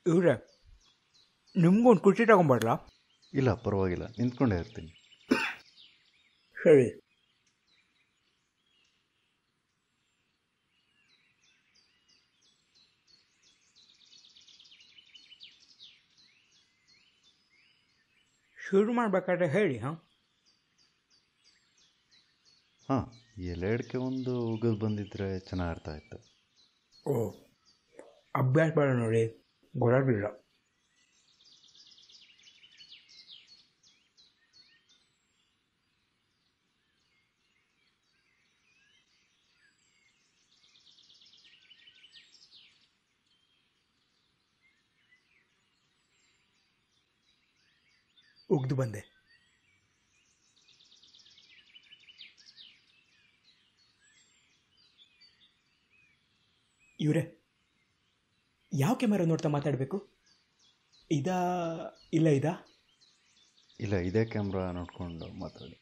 ಇವ್ರೆ ನಿಮ್ಗೊಂದು ಕುರ್ಚಿ ತಗೊಂಬರ್ಲಾ ಇಲ್ಲ ಪರವಾಗಿಲ್ಲ ನಿಂತ್ಕೊಂಡೇ ಇರ್ತೀನಿ ಸರಿ ಶುರು ಮಾಡ್ಬೇಕಾದ್ರೆ ಹೇಳಿ ಹಾಂ ಹಾಂ ಎಲೆ ಅಡಿಕೆ ಒಂದು ಉಗಿದು ಬಂದಿದ್ರೆ ಚೆನ್ನಾಗಿರ್ತಾ ಇತ್ತು ಓ ಅಭ್ಯಾಸ ಬೇಡ ನೋಡಿ ಗೊತ್ತಾಗಲಿಲ್ಲ ಉಗ್ದು ಬಂದೆ ಇವರೇ ಯಾವ ಕ್ಯಾಮೆರಾ ನೋಡ್ತಾ ಮಾತಾಡಬೇಕು ಇದಾ ಇಲ್ಲ ಇದಾ ಇಲ್ಲ ಇದೇ ಕ್ಯಾಮ್ರಾ ನೋಡ್ಕೊಂಡು ಮಾತಾಡಿ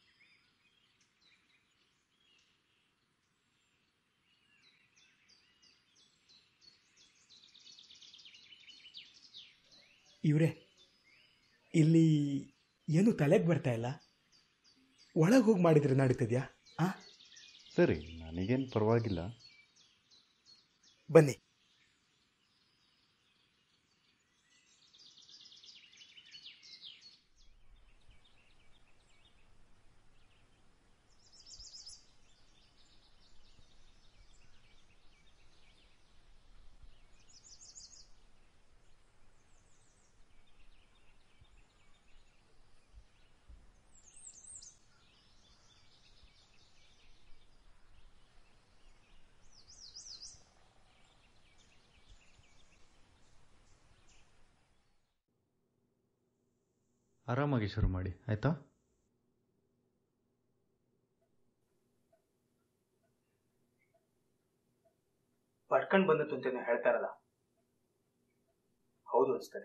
ಇವರೇ ಇಲ್ಲಿ ಏನು ತಲೆಗೆ ಬರ್ತಾ ಇಲ್ಲ ಒಳಗೆ ಹೋಗಿ ಮಾಡಿದ್ರೆ ನಡೀತದ್ಯಾ ಆ ಸರಿ ನನಗೇನು ಪರವಾಗಿಲ್ಲ ಬನ್ನಿ ಆರಾಮಾಗಿ ಶುರು ಮಾಡಿ ಆಯಿತಾ ಪಡ್ಕೊಂಡು ಬಂದದ್ದು ಅಂತೇನು ಹೇಳ್ತಾರಲ್ಲ ಹೌದು ಅನಿಸ್ತದೆ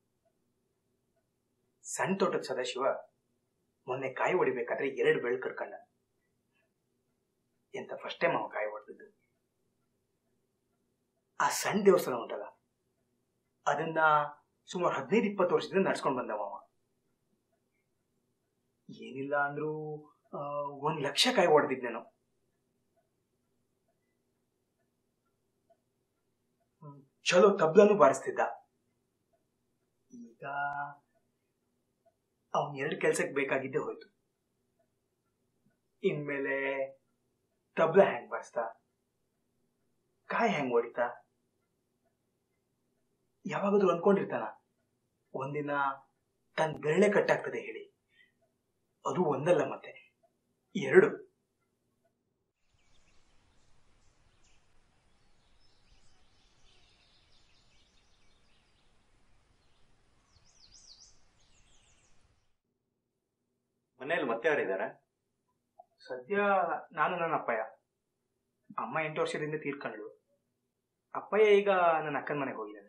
ಸಣ್ಣ ತೋಟದ ಸದಾಶಿವ ಮೊನ್ನೆ ಕಾಯಿ ಹೊಡಿಬೇಕಾದ್ರೆ ಎರಡು ಬೆಳ್ ಕರ್ಕೊಂಡ ಎಂತ ಫಸ್ಟ್ ಟೈಮ್ ಅವ ಕಾಯಿ ಹೊಡೆದಿದ್ದು ಆ ಸಣ್ಣ ದೇವಸ್ಥಾನ ಉಂಟಲ್ಲ ಅದನ್ನ ಸುಮಾರು ಹದಿನೈದು ಇಪ್ಪತ್ತು ವರ್ಷದಿಂದ ನಡ್ಸ್ಕೊಂಡು ಬಂದವ ಅವ ಏನಿಲ್ಲ ಅಂದ್ರೂ ಆ, ಒಂದ್ ಲಕ್ಷ ಕಾಯಿ ಹೊಡೆದಿದ್ ನಾನು ಹ್ಮ್, ಚಲೋ ತಬ್ಲನು ಬಾರಿಸ್ತಿದ್ದ ಈಗ ಅವನ್ ಎರಡು ಕೆಲ್ಸಕ್ಕೆ ಬೇಕಾಗಿದ್ದೇ ಹೋಯ್ತು ಇನ್ಮೇಲೆ ತಬ್ಲ ಹೆಂಗ್ ಬಾರಿಸ್ತಾ ಕಾಯಿ ಹೆಂಗ್ ಹೊಡಿತಾ ಯಾವಾಗಾದ್ರೂ ಅನ್ಕೊಂಡಿರ್ತಾನ ಒಂದಿನ ತನ್ನ ಬೆರಳೆ ಕಟ್ಟಾಗ್ತದೆ ಹೇಳಿ ಅದು ಒಂದಲ್ಲ ಮತ್ತೆ ಎರಡು ಮನೇಲಿ ಮತ್ತೆ ಯಾರಿದ್ದಾರೆ ಸದ್ಯ ನಾನು ನನ್ನ ಅಪ್ಪಯ್ಯ ಅಮ್ಮ ಎಂಟು ವರ್ಷದಿಂದ ತೀರ್ಕೊಂಡ್ಳು ಅಪ್ಪಯ್ಯ ಈಗ ನನ್ನ ಅಕ್ಕನ ಮನೆಗೆ ಹೋಗಿದ್ದಾನೆ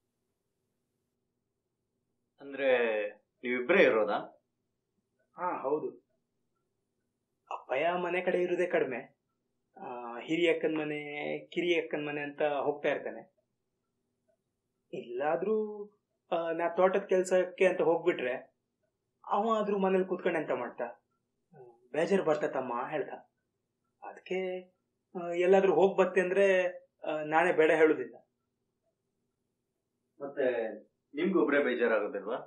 ಅಂದರೆ ನೀವಿಬ್ಬರೇ ಇರೋದಾ ಹಾ ಹೌದು ಅಪ್ಪಯ್ಯ ಮನೆ ಕಡೆ ಇರುವುದೇ ಕಡಿಮೆ ಆ, ಹಿರಿಯ ಅಕ್ಕನ ಮನೆ ಕಿರಿಯ ಅಕ್ಕನ ಮನೆ ಅಂತ ಹೋಗ್ತಾ ಇರ್ತಾನೆ ಇಲ್ಲಾದ್ರೂ ಆ, ನಾ ತೋಟದ ಕೆಲಸಕ್ಕೆ ಅಂತ ಹೋಗ್ಬಿಟ್ರೆ ಅವ ಆದ್ರೂ ಮನೇಲಿ ಕೂತ್ಕೊಂಡು ಎಂತ ಮಾಡ್ತಾ ಆ, ಬೇಜಾರು ಬರ್ತತಮ್ಮ ಹೇಳ್ದ ಅದಕ್ಕೆ ಎಲ್ಲಾದ್ರೂ ಹೋಗ್ ಬತ್ತೆ ಅಂದ್ರೆ ಆ, ನಾನೇ ಬೇಡ ಹೇಳುದಿಲ್ಲ ಮತ್ತೆ ನಿಮ್ಗೊಬ್ಬರೇ ಬೇಜಾರಾಗೋದಿಲ್ವಾ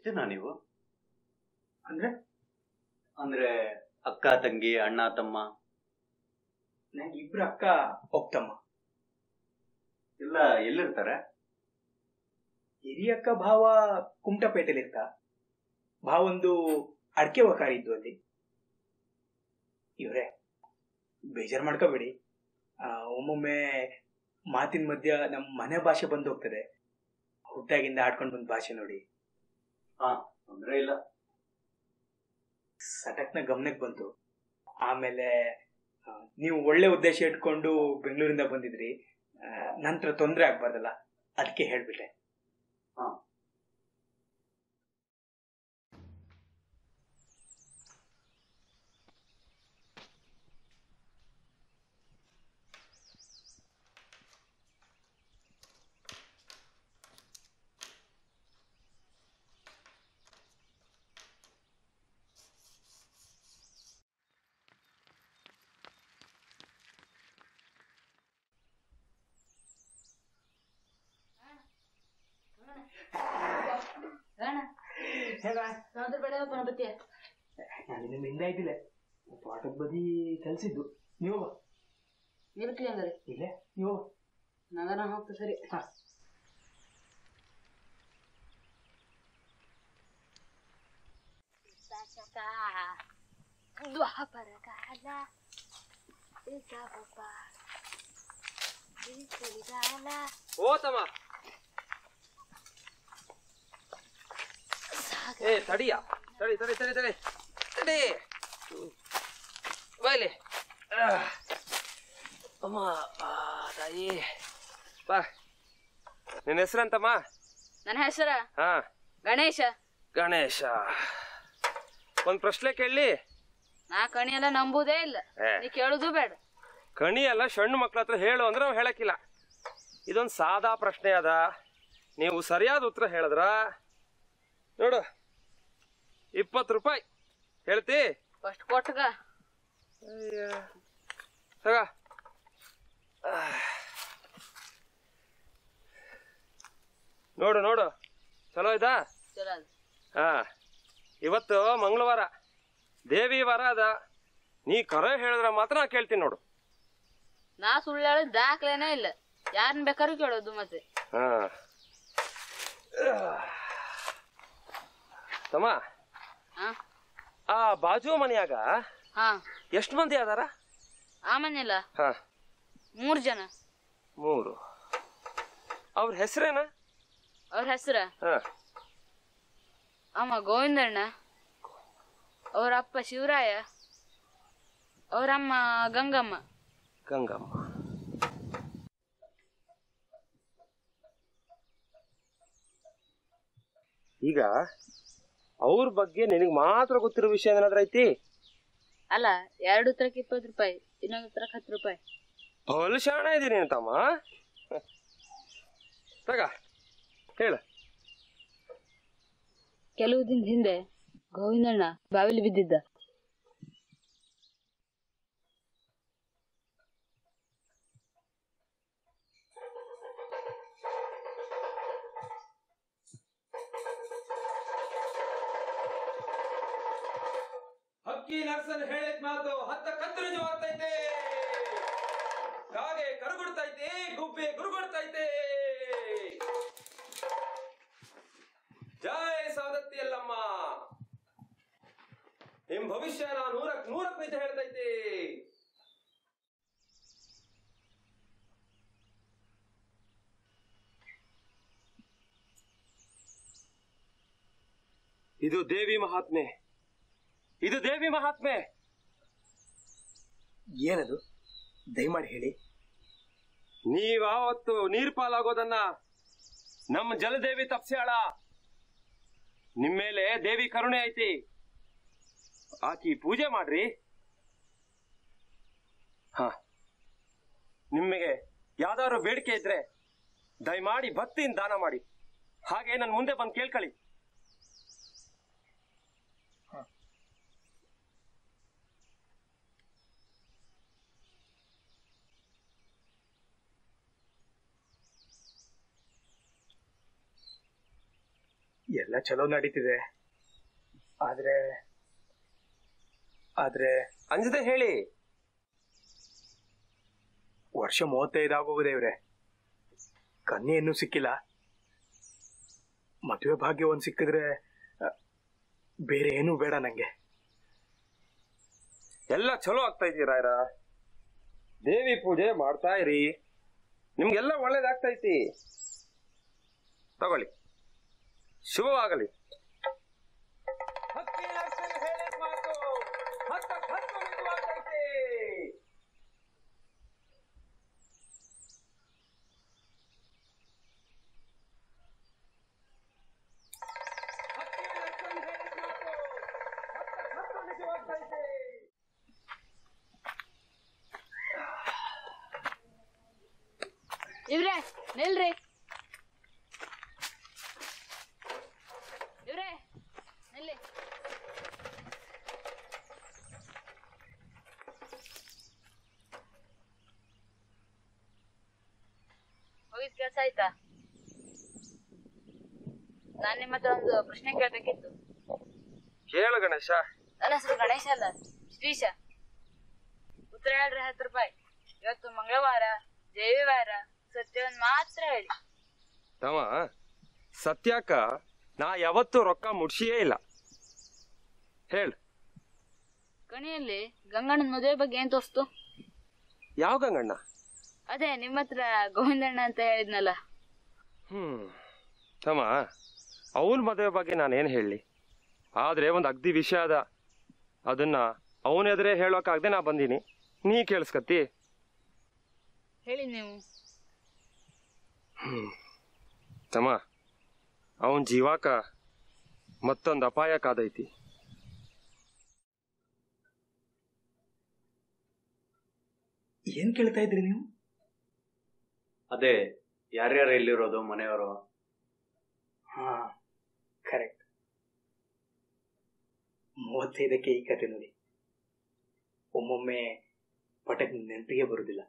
ಎಷ್ಟು ಜನ ನೀವು ಅಂದ್ರೆ ಅಂದ್ರೆ ಅಕ್ಕ ತಂಗಿ ಅಣ್ಣ ತಮ್ಮ ನಂಗೆ ಇಬ್ರು ಅಕ್ಕ ಒಪ್ತಮ್ಮ ಎಲ್ಲ ಎಲ್ಲಿರ್ತಾರೆ ಹಿರಿಯಕ್ಕ ಭಾವ ಕುಮಟಪೇಟೆಲಿ ಇರ್ತ ಭಾವೊಂದು ಅಡಕೆ ವಕಾರಿ ಇದ್ದು ಅಲ್ಲಿ ಇವ್ರೆ ಬೇಜಾರ್ ಮಾಡ್ಕೋಬೇಡಿ ಆ, ಒಮ್ಮೊಮ್ಮೆ ಮಾತಿನ ಮಧ್ಯ ನಮ್ಮ ಮನೆ ಭಾಷೆ ಬಂದು ಹೋಗ್ತದೆ ಹುಟ್ಟಾಗಿಂದ ಆಡ್ಕೊಂಡು ಬಂದ ಭಾಷೆ ನೋಡಿ ತೊಂದ್ರೆ ಇಲ್ಲ ಸಟಕ್ನ ಗಮನಕ್ಕೆ ಬಂತು ಆಮೇಲೆ ಆ, ನೀವು ಒಳ್ಳೆ ಉದ್ದೇಶ ಇಟ್ಕೊಂಡು ಬೆಂಗಳೂರಿಂದ ಬಂದಿದ್ರಿ ಆ, ನಂತರ ತೊಂದರೆ ಆಗ್ಬಾರ್ದಲ್ಲ ಅದಕ್ಕೆ ಹೇಳ್ಬಿಟ್ಟೆ ಯಾವ್ದ್ರ ಬೇಡ ಗಣಪತಿ ನಾನು ನಿಮ್ಗೆ ಹಿಂದೆ ಆಯ್ತಿಲ್ಲ ತೋಟದ ಬದಿ ಕೆಲ್ಸಿದ್ದು ನೀವು ಬಾ. ನಿಲ್ಕಿ ಹಂಗಾರೆ ಇಲ್ಲೇ ನೀವು ಬಾ. ನಗರ ಹೋಗ್ತ ಸರಿ ದ್ವಾಪರ ಕಾಲ ಕಾಲ ಓ ತಮ್ಮ ಏ ತಡಿಯ ತಡಿ ತಡಿ ತಡಿ ತಡಿ ತಡಿ ಬಾಯ್ಲಿ ಅಮ್ಮ ಆ, ತಾಯಿ ಬಾ ನಿನ್ನ ಹೆಸರಂತಮ್ಮ ನನ್ನ ಹೆಸರ ಹಾ ಗಣೇಶ ಗಣೇಶ ಒಂದ್ ಪ್ರಶ್ನೆ ಕೇಳಿ ನಾ ಕಣಿ ಎಲ್ಲ ನಂಬುದೇ ಇಲ್ಲ ಏ. ನೀ ಕೇಳುದು ಬೇಡ ಕಣಿ ಎಲ್ಲ ಸಣ್ಣ ಮಕ್ಳ ಹತ್ರ ಹೇಳು ಅಂದ್ರೆ ನಾವು ಹೇಳಕ್ಕಿಲ್ಲ ಇದೊಂದು ಸಾದಾ ಪ್ರಶ್ನೆ ಅದ ನೀವು ಸರಿಯಾದ ಉತ್ತರ ಹೇಳಿದ್ರ ನೋಡು ಇಪ್ಪತ್ತು ರೂಪಾಯಿ ಹೇಳ್ತಿ ಫಸ್ಟ್ ಕೊಟ್ಟಗ ತಗ ನೋಡು ನೋಡು ಚಲೋ ಇದಾ ಚಲೋ ಅದ ಹಾ ಇವತ್ತು ಮಂಗಳವಾರ ದೇವಿ ವಾರ ಅದ ನೀ ಕರೆ ಹೇಳಿದ್ರ ಮಾತ್ರ ನಾ ಕೇಳ್ತೀನಿ ನೋಡು ನಾ ಸುಳ್ಳು ಹೇಳಿದ್ ದಾಖಲೆನೇ ಇಲ್ಲ ಯಾರನ್ನ ಬೇಕಾದ್ರೂ ಕೇಳೋದು ಮತ್ತೆ ಹಾ ತಮ್ಮ ಹಾ ಆ ಬಾಜು ಮನ್ಯಾಗ ಹಾ ಎಷ್ಟು ಮಂದಿ ಅದಾರ ಆಮನಿಲ್ಲ ಹಾ ಮೂರ್ ಜನ ಮೂರು ಅವ್ರ ಹೆಸರೇನ ಅವ್ರ ಹೆಸರ ಹಾ ಅಮ್ಮ ಗೋವಿಂದಣ್ಣ ಅವ್ರ ಅಪ್ಪ ಶಿವರಾಯ ಅವ್ರಮ್ಮ ಗಂಗಮ್ಮ ಗಂಗಮ್ಮ ಈಗ ಅವ್ರ ಬಗ್ಗೆ ನಿನಗೆ ಮಾತ್ರ ಗೊತ್ತಿರೋ ವಿಷಯ ಏನಾದ್ರ ಐತಿ ಅಲ್ಲ ಎರಡು ಉತ್ತರಕ್ಕೆ ಇಪ್ಪತ್ತು ರೂಪಾಯಿ ಇನ್ನೊಂದು ಉತ್ತರಕ್ಕೆ ಹತ್ತು ರೂಪಾಯಿ ಬಲು ಶಾಣ ಇದೀನಿ ಅಂತಮ್ಮ ತಗ ಹೇಳ ಕೆಲವು ದಿನದ ಹಿಂದೆ ಗೋವಿಂದಣ್ಣ ಬಾವಿಲಿ ಬಿದ್ದಿದ್ದ ಹಕ್ಕಿ ನರ್ಸನ್ ಹೇಳಿದ ಮಾತು ಹತ್ತ ಕತ್ತು ನಿಜವಾಗ್ತೈತೆ ಕಾಗೆ ಕರುಗುಡ್ತೈತೆ ಗುಬ್ಬೆ ಗುರುಗುಡ್ತೈತೆ ಜಯ ಸಾದತ್ತಿ ಅಲ್ಲಮ್ಮ ನಿಮ್ ಭವಿಷ್ಯ ನಾ ನೂರಕ್ ನೂರಕ್ ನಿಜ ಹೇಳ್ತೈತಿ ಇದು ದೇವಿ ಮಹಾತ್ಮೆ ಇದು ದೇವಿ ಮಹಾತ್ಮೆ ಏನದು ದಯಮಾಡಿ ಹೇಳಿ ನೀವಾವತ್ತು ನೀರ್ ಪಾಲಾಗೋದನ್ನ ನಮ್ಮ ಜಲದೇವಿ ತಪ್ಸ್ಯಾಳ ನಿಮ್ಮೇಲೆ ದೇವಿ ಕರುಣೆ ಐತಿ ಆಕಿ ಪೂಜೆ ಮಾಡ್ರಿ ಹ ನಿಮಗೆ ಯಾವ್ದಾದ್ರು ಬೇಡಿಕೆ ಇದ್ರೆ ದಯಮಾಡಿ ಭಕ್ತಿಯಿಂದ ದಾನ ಮಾಡಿ ಹಾಗೆ ನನ್ ಮುಂದೆ ಬಂದು ಕೇಳ್ಕೊಳ್ಳಿ ಎಲ್ಲ ಚಲೋ ನಡೀತಿದೆ ಆದ್ರೆ ಆದ್ರೆ ಅಂಜದೆ ಹೇಳಿ ವರ್ಷ ಮೂವತ್ತೈದು ಆಗೋಗಿದೆ ಇವ್ರೆ ಕನ್ಯೆ ಇನ್ನೂ ಸಿಕ್ಕಿಲ್ಲ ಮದುವೆ ಭಾಗ್ಯ ಒಂದ್ ಸಿಕ್ಕಿದ್ರೆ ಆ, ಬೇರೆ ಏನೂ ಬೇಡ ನಂಗೆ ಎಲ್ಲ ಚಲೋ ಆಗ್ತಾ ಇದ್ದೀರಾಯ್ರ ದೇವಿ ಪೂಜೆ ಮಾಡ್ತಾ ಇರಿ ನಿಮ್ಗೆಲ್ಲ ಒಳ್ಳೇದಾಗ್ತೈತಿ ತಗೊಳ್ಳಿ ಶುಭವಾಗಲಿ ಹಕ್ಕಿ ಲಕ್ಷಣ ಹೇಳಿದ ಮಾತು ಹತ್ತಕ್ಕೆ ಹತ್ತು ನಿಜವಾಗ್ತೈತಿ. ಹಕ್ಕಿ ಲಕ್ಷಣ ಹೇಳಿದ ಮಾತು ಹತ್ತಕ್ಕೆ ಹತ್ತು ನಿಜವಾಗ್ತೈತಿ. ಇವ್ರೆ ನಿಲ್ರಿ ಇವ್ರೆ ನಿಲ್ಲಿ ಹೋಗಿದ್ ಕೆಲ್ಸ ಆಯ್ತಾ ನಾನ್ ನಿಮ್ಮ ಹತ್ರ ಒಂದು ಪ್ರಶ್ನೆ ಕೇಳ್ಬೇಕಿತ್ತು ಕೇಳು ಗಣೇಶ ನನ್ನ ಹೆಸರು ಗಣೇಶ ಅಲ್ಲ ಶ್ರೀಶ ಉತ್ತರ ಹೇಳ್ರಿ ಹತ್ತು ರೂಪಾಯಿ ಇವತ್ತು ಮಂಗಳವಾರ ದೇವಿವಾರ ಸತ್ಯವನ್ ಮಾತ್ರ ಹೇಳಿ ತಮ್ಮ ಸತ್ಯಾಕ ನಾ ಯಾವತ್ತೂ ರೊಕ್ಕ ಮುಡ್ಸಿಯೇ ಇಲ್ಲ ಹೇಳು ಕಣಿಯಲ್ಲಿ ಗಂಗಣ್ಣನ ಮದುವೆ ಬಗ್ಗೆ ಏನ್ ತೋಸ್ತು ಯಾವ ಗಂಗಣ್ಣ ಅದೇ ನಿಮ್ಮ ಹತ್ರ ಗೋವಿಂದಣ್ಣ ಅಂತ ಹೇಳಿದ್ನಲ್ಲ ಹ್ಮ್ ತಮ್ಮ ಅವನ ಮದುವೆ ಬಗ್ಗೆ ನಾನೇನು ಹೇಳಲಿ ಆದ್ರೆ ಒಂದು ಅಗ್ದಿ ವಿಷಯ ಅದ ಅದನ್ನ ಅವನ ಎದುರೇ ಹೇಳೋಕ್ಕಾಗದೆ ನಾ ಬಂದೀನಿ ನೀ ಕೇಳಿಸ್ಕತ್ತಿ ಹೇಳಿ ನೀವು ತಮ್ಮ ಅವನ್ ಜೀವಾಕ ಮತ್ತೊಂದು ಅಪಾಯ ಕಾದೈತಿ ಏನ್ ಕೇಳ್ತಾ ಇದ್ರಿ ನೀವು ಅದೇ ಯಾರ್ಯಾರು ಎಲ್ಲಿರೋದು ಮನೆಯವರು ಹಾ ಕರೆಕ್ಟ್ ಮೂವತ್ತೈದಕ್ಕೆ ಈ ಕತೆ ನೋಡಿ ಒಮ್ಮೊಮ್ಮೆ ಪಟಕ್ ನೆನಪಿಗೆ ಬರುದಿಲ್ಲ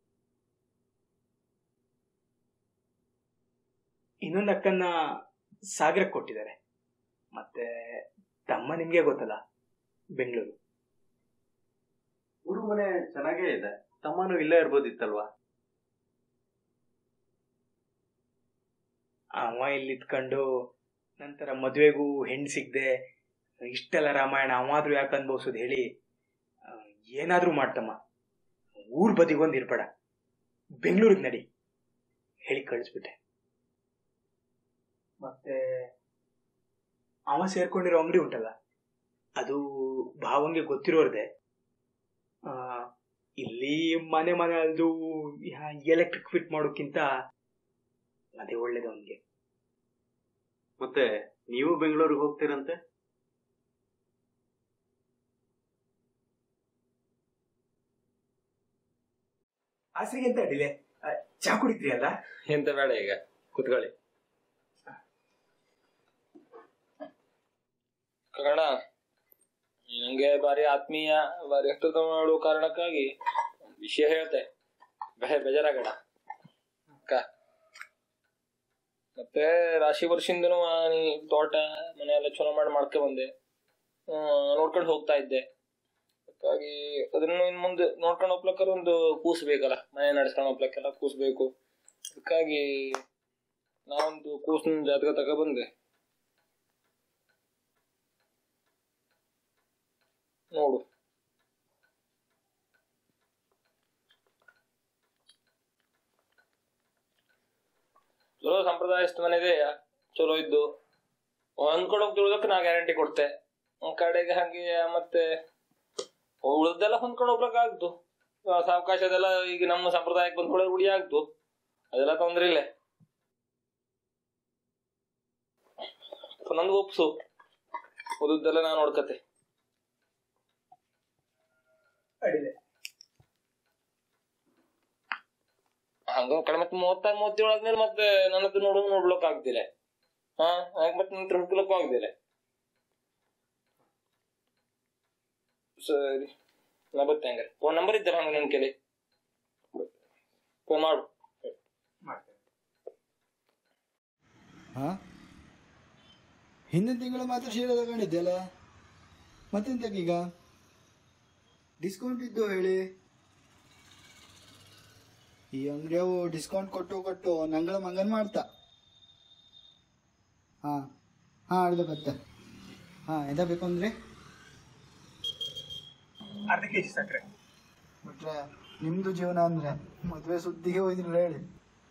ಇನ್ನೊಂದು ಅಕ್ಕನ್ನ ಸಾಗರಕ್ಕೆ ಕೊಟ್ಟಿದ್ದಾರೆ ಮತ್ತೆ ತಮ್ಮ ನಿಮ್ಗೆ ಗೊತ್ತಲ್ಲ ಬೆಂಗಳೂರು ಊರು ಮನೆ ಚೆನ್ನಾಗೇ ಇದೆ ತಮ್ಮನು ಇಲ್ಲೇ ಇರ್ಬೋದಿತ್ತಲ್ವಾ ಅವ ಇಲ್ಲಿ ಇದ್ಕೊಂಡು ನಂತರ ಮದುವೆಗೂ ಹೆಣ್ಣು ಸಿಗದೆ ಇಷ್ಟೆಲ್ಲ ರಾಮಾಯಣ ಅವಾದ್ರೂ ಯಾಕೆ ಅನ್ಭವಿಸೋದು ಹೇಳಿ ಆ, ಏನಾದ್ರೂ ಮಾಡ್ತಮ್ಮ ಊರ್ ಬದಿಗೊಂದು ಇರ್ಬೇಡ ಬೆಂಗಳೂರಿಗೆ ನಡಿ ಹೇಳಿ ಕಳಿಸ್ಬಿಟ್ಟೆ ಮತ್ತೆ ಅವ ಸೇರ್ಕೊಂಡಿರೋ ಅಂಗಡಿ ಉಂಟಲ್ಲ ಅದು ಭಾವಂಗೆ ಗೊತ್ತಿರೋರ್ದೆ ಆ, ಇಲ್ಲಿ ಮನೆ ಮನೆ ಅಲ್ದು ಎಲೆಕ್ಟ್ರಿಕ್ ಫಿಟ್ ಮಾಡೋಕ್ಕಿಂತ ಅದೇ ಒಳ್ಳೇದು ಅವನಿಗೆ ಮತ್ತೆ ನೀವು ಬೆಂಗಳೂರಿಗೆ ಹೋಗ್ತೀರಂತೆ ಆಸರಿಗೆ ಎಂತ ಅಡ್ಡಿಲೆ ಆ, ಚಾ ಕುಡಿದ್ರಿ ಅಲ್ಲ ಎಂತ ಬೇಡ ಈಗ ಕುತ್ಕೊಳ್ಳಿ ಕನ್ನಡ ನಂಗೆ ಬಾರಿ ಆತ್ಮೀಯ ಬಾರಿ ಹತ್ತಿರ ಮಾಡೋ ಕಾರಣಕ್ಕಾಗಿ ಒಂದ್ ವಿಷಯ ಹೇಳ್ತೆ ಬೇ ಬೇಜಾರಾಗಡ ಅಕ್ಕ ಮತ್ತೆ ರಾಶಿ ವರ್ಷದಿಂದನೂ ನೀ ತೋಟ ಮನೆ ಎಲ್ಲ ಚಲೋ ಮಾಡಿ ಮಾಡ್ಕೊ ಬಂದೆ ಹ್ಮ್, ನೋಡ್ಕೊಂಡು ಹೋಗ್ತಾ ಇದ್ದೆ ಹಾಗಾಗಿ ಅದನ್ನು ಇನ್ ಮುಂದೆ ನೋಡ್ಕೊಂಡು ಹೋಗ್ಲಕ್ಕಾರ ಒಂದು ಕೂಸ್ ಬೇಕಲ್ಲ ಮನೆ ನಡೆಸ್ಕೊಂಡು ಹೋಗ್ಲಕ್ಕೆಲ್ಲ ಕೂಸ್ ಬೇಕು ಅದಕ್ಕಾಗಿ ನಾವೊಂದು ಕೂಸ್ನ ಜಾತಕ ತಗ ಬಂದೆ ನೋಡು ಚಲೋ ಸಂಪ್ರದಾಯಸ್ಥ ಮನೆ ಇದೆ ಚಲೋ ಇದ್ದು ಹೊಂದ್ಕೊಂಡು ಹೋಗ್ತಿರೋದಕ್ಕೆ ನಾ ಗ್ಯಾರಂಟಿ ಕೊಡ್ತೆ ಒಂದ್ ಕಡೆಗೆ ಹಂಗೆ ಮತ್ತೆ ಉಳಿದೆಲ್ಲ ಹೊಂದ್ಕೊಂಡು ಹೋಗ್ಲಕ್ ಆಗ್ತು ಸಾವಕಾಶ ಅದೆಲ್ಲ ಈಗ ನಮ್ಮ ಸಂಪ್ರದಾಯಕ್ಕೆ ಬಂದ್ಕೊಳ್ಳೋ ರೂಢಿ ಆಗ್ತು ಅದೆಲ್ಲ ತೊಂದ್ರೆ ಇಲ್ಲ ನಂದು ಒಪ್ಸು ಉಳಿದೆಲ್ಲ ನಾ ನೋಡ್ಕತೆ ಅಡಿಲೆ ಹಂಗ ಕಡೆ ಮತ್ತೆ ಮೂವತ್ತಾರು ಮೂವತ್ತೇಳು ಆದ್ಮೇಲೆ ಮತ್ತೆ ನನ್ನ ಹತ್ರ ನೋಡೋ ನೋಡ್ಲಕ್ ಆಗ್ತಿಲ್ಲ ಹಾ ಹಾಗೆ ಮತ್ತೆ ನನ್ನ ಹತ್ರ ಹುಡ್ಕಲಕ್ಕೂ ಆಗ್ತಿಲ್ಲ ಸರಿ ನಾ ಬರ್ತೇನೆ ಹಂಗಾರೆ ಫೋನ್ ನಂಬರ್ ಇದ್ದಲ್ಲ ಹಂಗ ನನ್ನ ಕೇಳಿ ಫೋನ್ ಮಾಡು ಮಾಡ್ತೇನೆ ಹಾಂ ಹಿಂದಿನ ತಿಂಗಳು ಮಾತ್ರ ಶೀರ ತಗೊಂಡಿದ್ದೆ ಅಲ್ಲ ಮತ್ತೆಂತಕ್ಕೀಗ ಡಿಸ್ಕೌಂಟ್ ಇದ್ದು ಹೇಳಿ ಈ ಅಂಗಡಿಯವು ಡಿಸ್ಕೌಂಟ್ ಕೊಟ್ಟು ಕೊಟ್ಟು ನಂಗಳ ಮಂಗನ್ ಮಾಡ್ತಾ ಹಾಂ ಹಾಂ ಅರ್ಧ ಬತ್ತ ಹಾಂ ಎಂತ ಬೇಕು ಅಂದರೆ ಅರ್ಧ ಕೆ ಜಿ ಸಕ್ಕರೆ ಬಿಟ್ರೆ ನಿಮ್ಮದು ಜೀವನ ಅಂದರೆ ಮದುವೆ ಸುದ್ದಿಗೆ ಹೋಯ್ತಿರಲ್ಲ ಹೇಳಿ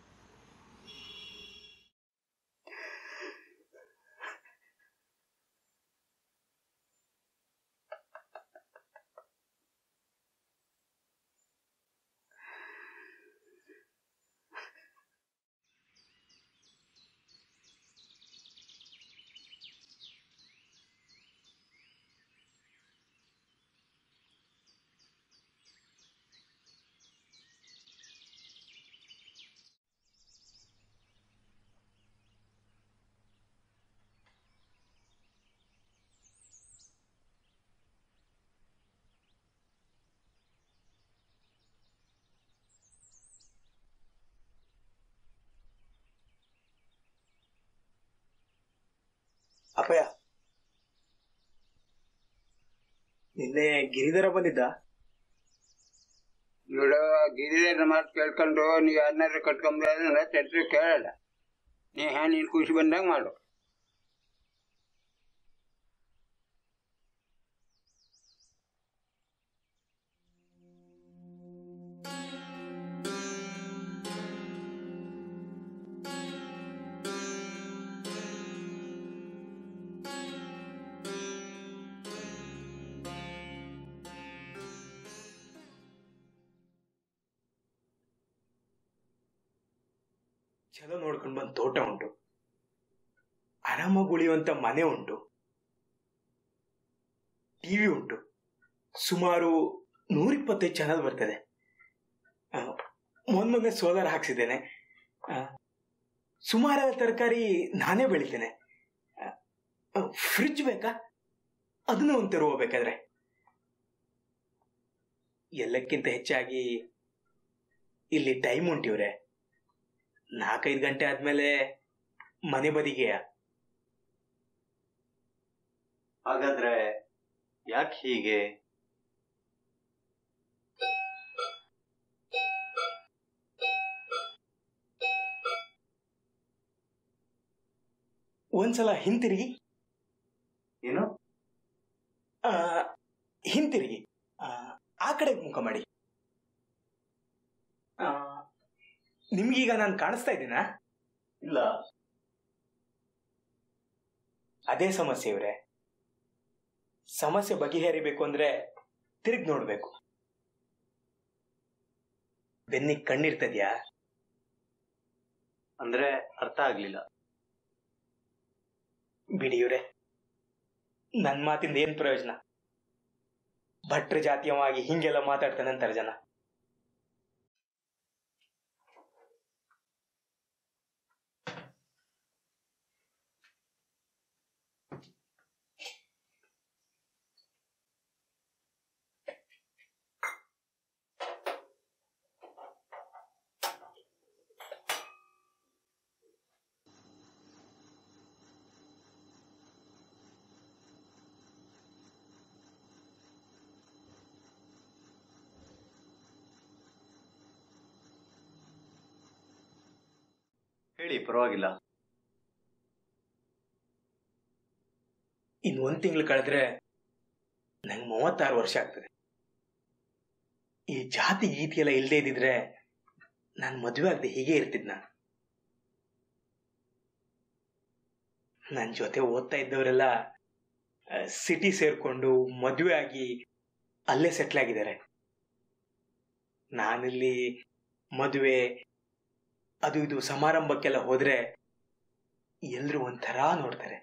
ಅಪ್ಪಯ್ಯ ನಿನ್ನೆ ಗಿರಿಧರ ಬಂದಿದ್ದ ನೋಡು ಗಿರಿಧರ ಮಾತು ಕೇಳ್ಕೊಂಡು ನೀ ಯಾರನ್ನಾರು ಕಟ್ಕೊಂಡ್ರೆ ಚರ್ಚೆ ಕೇಳಲ್ಲ ನೀ ಹ್ಯಾ ನೀನು ಖುಷಿ ಬಂದಂಗೆ ಮಾಡು ಚಲೋ ನೋಡ್ಕೊಂಡು ಬಂದ್ ತೋಟ ಉಂಟು ಆರಾಮಾಗಿ ಉಳಿಯುವಂತ ಮನೆ ಉಂಟು ಟಿವಿ ಉಂಟು ಸುಮಾರು ನೂರಿಪ್ಪತ್ತೈದು ಚಾನಲ್ ಬರ್ತದೆ ಆ, ಮೊನ್ನೊಮ್ಮೆ ಸೋಲಾರ್ ಹಾಕ್ಸಿದ್ದೇನೆ ಆ, ಸುಮಾರಾದ ತರಕಾರಿ ನಾನೇ ಬೆಳಿತೇನೆ ಫ್ರಿಡ್ಜ್ ಬೇಕಾ ಅದನ್ನು ಒಂದು ತರುವಬೇಕಾದ್ರೆ ಎಲ್ಲಕ್ಕಿಂತ ಹೆಚ್ಚಾಗಿ ಇಲ್ಲಿ ಟೈಮ್ ಉಂಟಿವ್ರೆ ನಾಲ್ಕೈದು ಗಂಟೆ ಆದ್ಮೇಲೆ ಮನೆ ಬದಿಗೆಯ ಹಾಗಾದ್ರೆ ಯಾಕೆ ಹೀಗೆ ಒಂದ್ಸಲ ಹಿಂತಿರುಗಿ ಏನು ಆ, ಹಿಂತಿರುಗಿ ಆ, ಆ ಕಡೆಗೆ ಮುಖ ಮಾಡಿ ಆ, ನಿಮ್ಗೀಗ ನಾನು ಕಾಣಿಸ್ತಾ ಇದ್ದೀನಾ ಇಲ್ಲ ಅದೇ ಸಮಸ್ಯೆ ಇವ್ರೆ ಸಮಸ್ಯೆ ಬಗೆಹರಿಬೇಕು ಅಂದ್ರೆ ತಿರುಗಿ ನೋಡ್ಬೇಕು ಬೆನ್ನಿಗೆ ಕಣ್ಣಿರ್ತದ್ಯಾ ಅಂದ್ರೆ ಅರ್ಥ ಆಗ್ಲಿಲ್ಲ ಬಿಡಿ ಇವ್ರೆ ನನ್ ಮಾತಿಂದ ಏನ್ ಪ್ರಯೋಜನ ಭಟ್ರ ಜಾತೀಯವಾಗಿ ಹಿಂಗೆಲ್ಲ ಮಾತಾಡ್ತಾನೆ ಅಂತಾರೆ ಜನ ಹೇಳಿ ಪರವಾಗಿಲ್ಲ ಇನ್ ಒಂದ್ ತಿಂಗಳು ಕಳೆದ್ರೆ ನಂಗೆ ಮೂವತ್ತಾರು ವರ್ಷ ಆಗ್ತದೆ ಈ ಜಾತಿ ಗೀತಿ ಎಲ್ಲ ಇಲ್ಲದೆ ಇದ್ದಿದ್ರೆ ನಾನು ಮದುವೆ ಆಗದೆ ಹೀಗೆ ಇರ್ತಿದ್ನ ನನ್ನ ಜೊತೆ ಓದ್ತಾ ಇದ್ದವರೆಲ್ಲ ಸಿಟಿ ಸೇರ್ಕೊಂಡು ಮದುವೆ ಆಗಿ ಅಲ್ಲೇ ಸೆಟ್ಲ್ ಆಗಿದ್ದಾರೆ ನಾನಿಲ್ಲಿ ಮದುವೆ ಅದು ಇದು ಸಮಾರಂಭಕ್ಕೆಲ್ಲ ಹೋದ್ರೆ ಎಲ್ರು ಒಂಥರ ನೋಡ್ತಾರೆ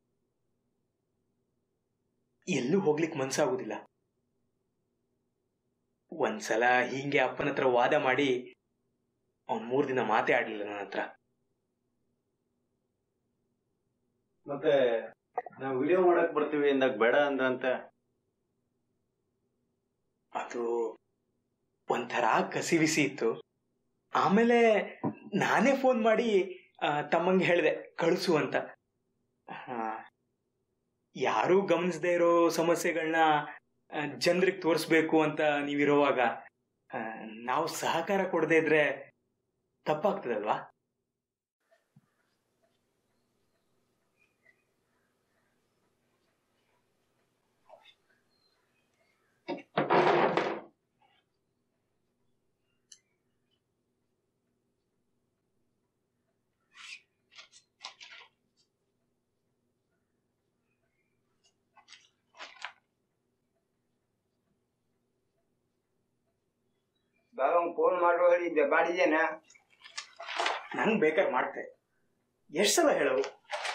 ಎಲ್ಲೂ ಹೋಗ್ಲಿಕ್ಕೆ ಮನ್ಸಾಗುದಿಲ್ಲ ಒಂದ್ಸಲ ಹೀಗೆ ಅಪ್ಪನ ಹತ್ರ ವಾದ ಮಾಡಿ ಅವ್ನ್ ಮೂರ್ ದಿನ ಮಾತೇ ಆಡ್ಲಿಲ್ಲ ನನ್ನ ಹತ್ರ ಮತ್ತೆ ನಾವು ವಿಡಿಯೋ ಮಾಡಕ್ ಬರ್ತೀವಿ ಅಂದಾಗ ಬೇಡ ಅಂದ್ರಂತೆ ಅದು ಒಂಥರ ಕಸಿವಿಸಿ ಇತ್ತು ಆಮೇಲೆ ನಾನೇ ಫೋನ್ ಮಾಡಿ ಆ, ತಮ್ಮಂಗೆ ಹೇಳಿದೆ ಕಳಿಸು ಅಂತ ಆ, ಯಾರೂ ಗಮನಿಸದೇ ಇರೋ ಸಮಸ್ಯೆಗಳನ್ನ ಜನರಿಗೆ ತೋರಿಸ್ಬೇಕು ಅಂತ ನೀವಿರುವಾಗ ಆ, ನಾವು ಸಹಕಾರ ಕೊಡದೇ ಇದ್ರೆ ತಪ್ಪಾಗ್ತದಲ್ವಾ ಬಾಬಾ ಫೋನ್ ಮಾಡುವ ಹೇಳಿದ್ದೆ ಮಾಡಿದ್ದೇನಾ ನಂಗೆ ಬೇಕಾದ್ರೆ ಮಾಡ್ತೆ ಎಷ್ಟು ಸಲ ಹೇಳವು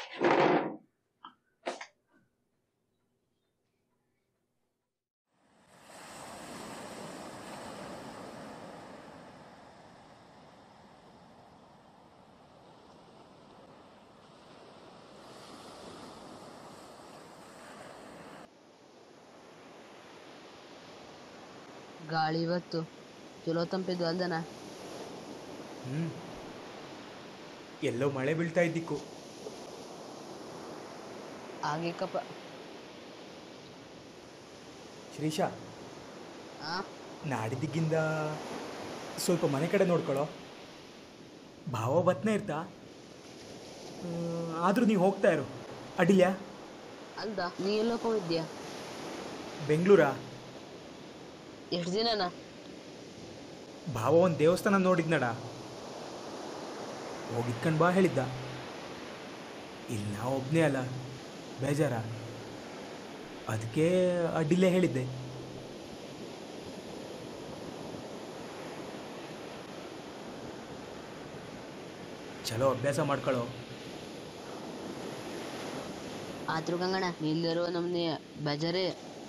ಗಾಳಿ ಇವತ್ತು ಚಲೋ ತಂಪಿದ್ದು ಅಲ್ದನ ಹ್ಮ್ ಎಲ್ಲೋ ಮಳೆ ಬೀಳ್ತಾ ಇದ್ದಿಕ್ಕು ಆಗೇಕಪ್ಪ ಶ್ರೀಶ ಆ ನಾಡಿದ್ದಿಗಿಂದ ಸ್ವಲ್ಪ ಮನೆ ಕಡೆ ನೋಡ್ಕೊಳ್ಳೋ ಭಾವ ಬತ್ನೇ ಇರ್ತಾ ಆದರೂ ನೀವು ಹೋಗ್ತಾ ಇರು ಅಡಿಲ್ಯಾ ಅಲ್ದ ನೀ ಎಲ್ಲೋಪ ಹೋಗಿದ್ಯಾ ಬೆಂಗಳೂರಾ ಎಷ್ಟು ದಿನನ ಭಾವ ಒಂದು ದೇವಸ್ಥಾನ ನೋಡಿದ್ನಡ ಹೋಗಿದ್ಕಂಡು ಬಾ ಹೇಳಿದ್ದ ಇಲ್ಲಿ ನಾ ಒಬ್ಬನೇ ಅಲ್ಲ ಬೇಜಾರ ಅದಕ್ಕೆ ಅಡ್ಡಿಲ್ಲೇ ಹೇಳಿದ್ದೆ ಚಲೋ ಅಭ್ಯಾಸ ಮಾಡ್ಕೊಳ್ಳೋ ಆದ್ರೂ ಗಂಗಣ ನೀ ಇಲ್ಲಿರೋ ನಮ್ನಿ ಬೇಜಾರೇ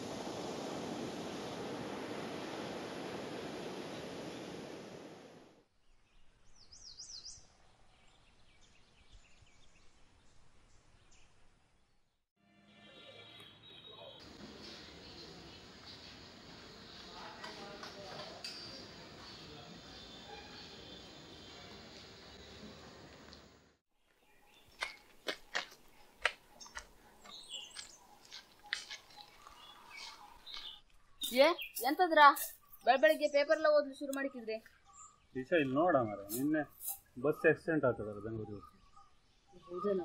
ಏ ಎಂತದ್ರ ಬೆಳ ಬೆಳಿಗ್ಗೆ ಪೇಪರ್ ಎಲ್ಲ ಓದ್ಲು ಶುರು ಮಾಡಿಕಿದ್ರಿ ದಿಶಾ ಇಲ್ಲಿ ನೋಡ ಮಾರ ನಿನ್ನೆ ಬಸ್ ಆಕ್ಸಿಡೆಂಟ್ ಆಗ್ತದಲ್ಲ ಬೆಂಗಳೂರಿಗೆ ಹೌದೇನ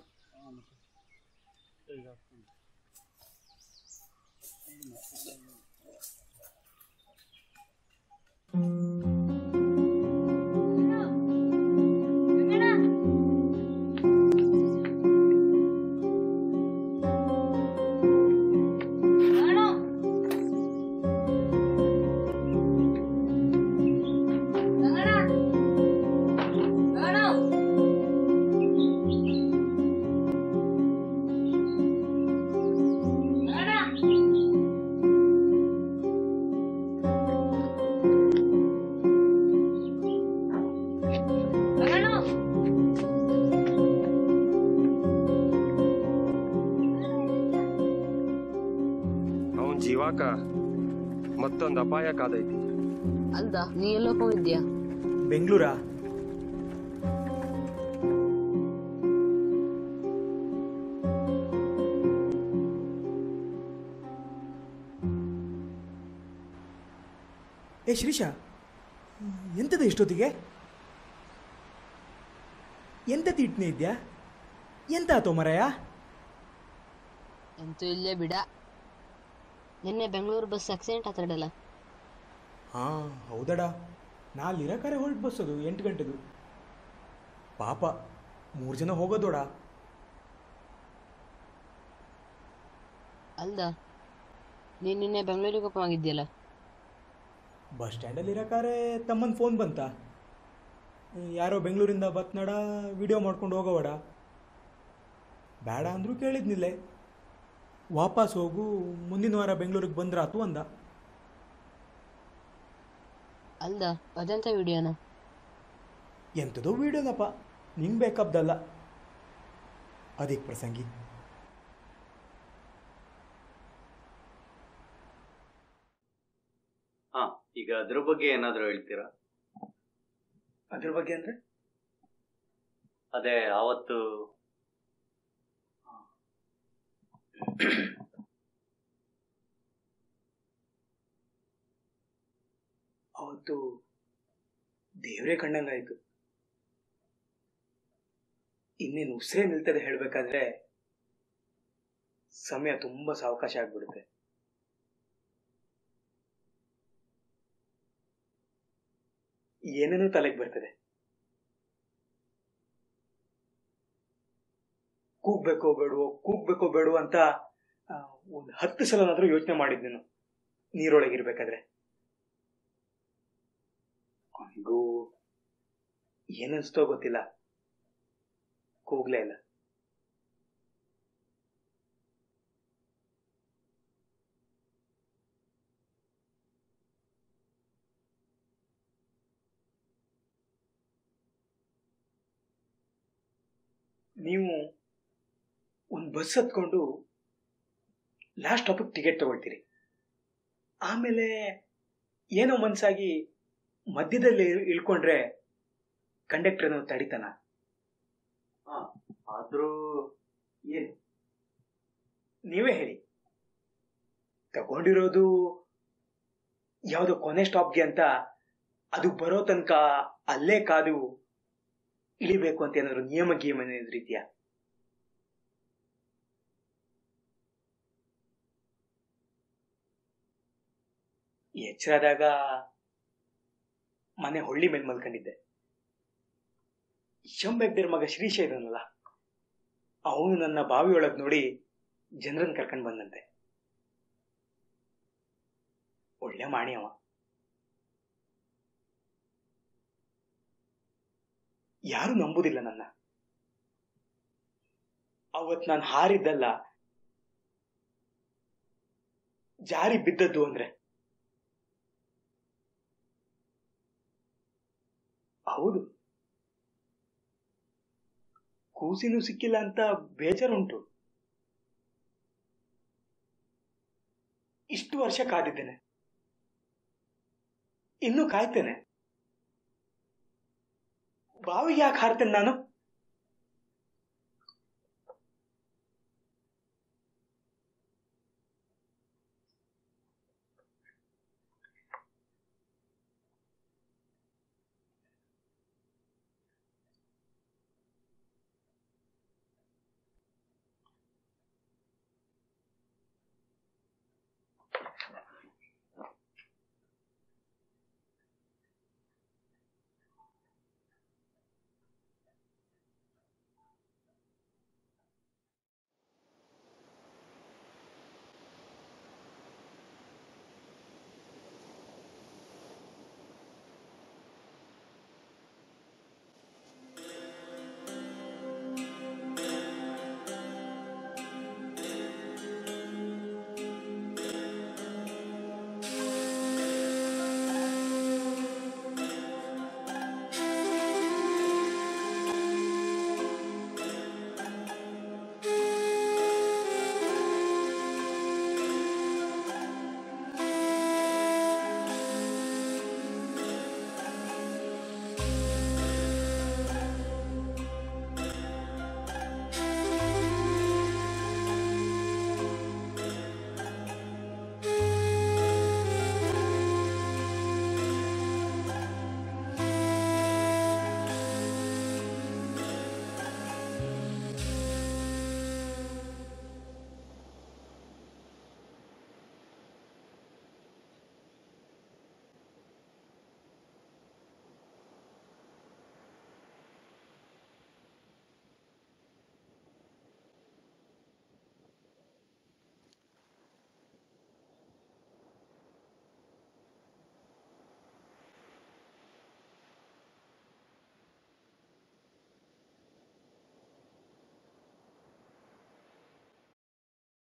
ಅವನ್ ಜೀವಾಕ ಮತ್ತೊಂದು ಅಪಾಯ ಕಾದೈತಿ ಅಲ್ದ ನೀ ಎಲ್ಲೋಪ ಹೋಗಿದ್ಯಾ ಬೆಂಗಳೂರಾ ಏ ಶ್ರೀಶ ಎಂತದ ಇಷ್ಟೊತ್ತಿಗೆ ಎಂತ ತಿಟ್ನೆ ಇದ್ಯಾ ಎಂತ ಆತೋ ಮರಯ ಎಂತೂ ಇಲ್ಲೇ ಬಿಡ ನಿನ್ನೆ ಬೆಂಗಳೂರು ಬಸ್ ಆಕ್ಸಿಡೆಂಟ್ ಆತಡಲ್ಲ ಹಾಂ ಹೌದಡ ನಾ ಅಲ್ಲಿರಕಾರೆ ಹೊರಟು ಬಸ್ಸದು ಎಂಟು ಗಂಟೆದು ಪಾಪ ಮೂರು ಜನ ಹೋಗೋದೋಡ ಅಲ್ದ ನೀನ್ ನಿನ್ನೆ ಬೆಂಗಳೂರಿಗೆ ಓಪನ್ ಆಗಿದ್ಯಲ್ಲ ಬಸ್ ಸ್ಟ್ಯಾಂಡಲ್ಲಿ ಇರಕಾರೆ ತಮ್ಮನ ಫೋನ್ ಬಂತ ಯಾರೋ ಬೆಂಗಳೂರಿಂದ ಬತ್ನಡ ವಿಡಿಯೋ ಮಾಡ್ಕೊಂಡು ಹೋಗೋವಡ ಬೇಡ ಅಂದರೂ ಕೇಳಿದ್ನಿಲ್ಲೆ ವಾಪಸ್ ಹೋಗು ಮುಂದಿನ ವಾರ ಬೆಂಗಳೂರಿಗೆ ಬಂದ್ರಾತು ಅಂದ ಅಲ್ದ ಅದೆಂತ ವಿಡಿಯೋನ ಎಂಥದೋ ವಿಡಿಯೋನಪ್ಪ ನಿಂಗೆ ಬೇಕಬ್ದಲ್ಲ ಅದಕ್ಕೆ ಪ್ರಸಂಗಿ ಹಾ ಈಗ ಅದ್ರ ಬಗ್ಗೆ ಏನಾದ್ರು ಹೇಳ್ತೀರಾ ಅದ್ರ ಬಗ್ಗೆ ಅಂದ್ರೆ ಅದೇ ಆವತ್ತು ಅವತ್ತು ದೇವರೇ ಕಣ್ಣಂಗಾಯ್ತು ಇನ್ನೇನು ಉಸಿರೇ ನಿಲ್ತದೆ ಹೇಳ್ಬೇಕಾದ್ರೆ ಸಮಯ ತುಂಬಾ ಸಾವಕಾಶ ಆಗ್ಬಿಡುತ್ತೆ ಏನೇನೋ ತಲೆಗೆ ಬರ್ತದೆ ಕೂಗ್ಬೇಕೋ ಬೇಡವೋ ಕೂಗ್ಬೇಕೋ ಬೇಡವೋ ಅಂತ ಆ, ಒಂದ್ ಹತ್ತು ಸಲನಾದ್ರೂ ಯೋಚನೆ ಮಾಡಿದ್ ನಾನು ನೀರೊಳಗಿರ್ಬೇಕಾದ್ರೆ ಕೊನೆಗೂ ಏನನ್ಸ್ತೋ ಗೊತ್ತಿಲ್ಲ ಕೂಗ್ಲೇ ಇಲ್ಲ ನೀವು ಒಂದು ಬಸ್ ಹತ್ಕೊಂಡು ಲಾಸ್ಟ್ ಸ್ಟಾಪಿಗೆ ಟಿಕೆಟ್ ತಗೊಳ್ತೀರಿ ಆಮೇಲೆ ಏನೋ ಮನ್ಸಾಗಿ ಮಧ್ಯದಲ್ಲಿ ಇಳ್- ಇಳ್ಕೊಂಡ್ರೆ ಕಂಡಕ್ಟರ್ ಏನೋ ತಡಿತಾನ ಆದ್ರೂ ಏನ್ ನೀವೇ ಹೇಳಿ ತಗೊಂಡಿರೋದು ಯಾವುದೋ ಕೊನೆ ಸ್ಟಾಪ್ಗೆ ಅಂತ ಅದು ಬರೋ ತನಕ ಅಲ್ಲೇ ಕಾದು ಇಳಿಬೇಕು ಅಂತ ಏನಾದ್ರು ನಿಯಮ ಗೀಮ ಏನಾದ್ರು ಇದೆಯಾ ಎಚ್ಚರಾದಾಗ ಮನೆ ಹೊಳ್ಳಿ ಮೇಲೆ ಮಲ್ಕೊಂಡಿದ್ದೆ ಶಂಬೆಗ್ದರ್ ಮಗ ಶ್ರೀಶ ಇದಾನಲ್ಲ ಅವನು ನನ್ನ ಬಾವಿಯೊಳಗ್ ನೋಡಿ ಜನರನ್ನ ಕರ್ಕೊಂಡ್ ಬಂದಂತೆ ಒಳ್ಳೆ ಮಾಣಿ ಅವ ಯಾರು ನಂಬುದಿಲ್ಲ ನನ್ನ ಅವತ್ ನಾನು ಹಾರಿದ್ದಲ್ಲ ಜಾರಿ ಬಿದ್ದದ್ದು ಅಂದ್ರೆ ಹೌದು ಕೂಸಿನೂ ಸಿಕ್ಕಿಲ್ಲ ಅಂತ ಬೇಜಾರುಂಟು ಇಷ್ಟು ವರ್ಷ ಕಾದಿದ್ದೇನೆ ಇನ್ನೂ ಕಾಯ್ತೇನೆ ಬಾವಿಗೆ ಯಾಕೆ ಹಾರ್ತೇನೆ ನಾನು